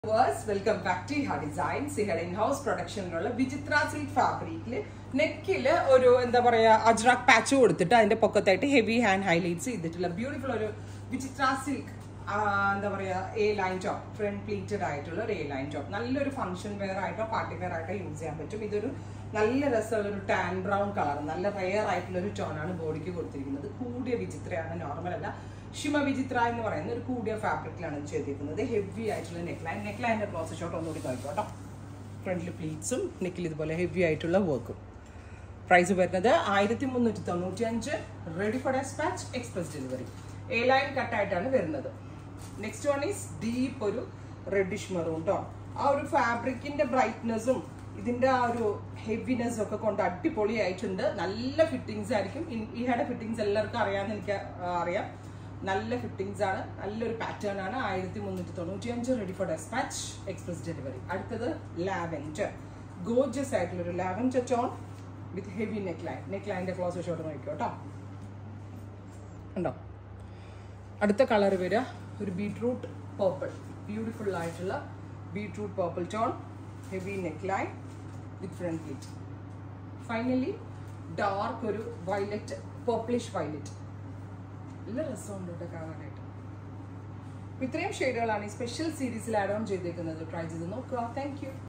verse welcome back to ah design സിഹർ in house പ്രൊഡക്ഷനിലുള്ള Vichitra silk ഫാബ്രിക്കിൽ നെക്കില് ഒരു എന്താ പറയാ അജ്രാക് പാച്ച് കൊടുത്തിട്ട് അതിന്റെ പൊക്കത്തായിട്ട് ഹെവി ഹാൻഡ് ഹൈലൈറ്റ്സ് ചെയ്തിട്ടുള്ള ബ്യൂട്ടിഫുൾ ഒരു വിചിത്ര സിൽക്ക് എന്താ പറയാ A line top front pleated ആയിട്ടുള്ള ഒരു എ ലൈൻ ടോപ്പ് നല്ലൊരു ഫംഗ്ഷൻ വെയർ ആയിട്ടോ പാർട്ടി വെയർ ആയിട്ടോ യൂസ് ചെയ്യാൻ പറ്റും ഇതൊരു നല്ല രസമുള്ള ഒരു ടാൻ ബ്രൗൺ കളർ നല്ല റെയർ ആയിട്ടുള്ള ഒരു ടോണാണ് ബോഡിക്ക് കൊടുത്തിരിക്കുന്നത് കൂടിയ വിചിത്രയാണ് നോർമൽ അല്ല ഷിമ വിചിത്ര എന്ന് പറയുന്ന ഒരു കൂടിയ ഫാബ്രിക്കിലാണ് ഇത് ചെയ്തിരിക്കുന്നത് ഹെവി ആയിട്ടുള്ള നെക്ക് ലൈൻ നെക്ക് ലൈൻ്റെ ക്ലോസ് ഷോട്ട് ഒന്നുകൂടി കഴിക്കും കേട്ടോ ഫ്രണ്ടിൽ പ്ലീറ്റ്സും നെക്കിൽ ഇതുപോലെ ഹെവി ആയിട്ടുള്ള വർക്കും പ്രൈസ് വരുന്നത് ആയിരത്തി മുന്നൂറ്റി തൊണ്ണൂറ്റി അഞ്ച് ready for dispatch express delivery A line കട്ടായിട്ടാണ് വരുന്നത് നെക്സ്റ്റ് വൺ ഈസ് ഡീപ്പ് ഒരു റെഡിഷ് മെറൂൺ കേട്ടോ ആ ഒരു ഫാബ്രിക്കിന്റെ ബ്രൈറ്റ്നെസ്സും ഇതിന്റെ ആ ഒരു ഹെവിനെസ് ഒക്കെ കൊണ്ട് അടിപൊളിയായിട്ടുണ്ട് നല്ല ഫിറ്റിങ്സ് ആയിരിക്കും ഇൻ- ഈ ഹെഡ് ഫിറ്റിങ്സ് എല്ലാവർക്കും അറിയാമെന്ന് എനിക്ക് ആ, അറിയാം നല്ല ഫിറ്റിങ്സ് ആണ് നല്ലൊരു പാറ്റേൺ ആണ് ആയിരത്തി മുന്നൂറ്റി തൊണ്ണൂറ്റി അഞ്ച് ready for dispatch express delivery അടുത്തത് ലാവൻഡർ ഗോർജസ് ആയിട്ടുള്ള ഒരു lavender tone with heavy neckline നെക്ക് ലൈൻ്റെ ക്ലോസ് ഷോട്ട് നോക്കിയോ കേട്ടോ ഉണ്ടോ അടുത്ത കളർ വരിക ഒരു ബീട്രൂട്ട് പേർപ്പിൾ ബ്യൂട്ടിഫുൾ ആയിട്ടുള്ള beetroot purple tone heavy neckline with front pleat finally dark ഒരു വയലറ്റ് പേർപ്പിളിഷ് വയലറ്റ് നല്ല രസമുണ്ട് കേട്ടോ കാണാനായിട്ട് അപ്പൊ ഇത്രയും ഷെയ്ഡുകളാണ് ഈ സ്പെഷ്യൽ സീരീസിൽ ആഡ് ഓൺ ചെയ്തേക്കുന്നത് ട്രൈ ചെയ്ത് നോക്കുക താങ്ക് യു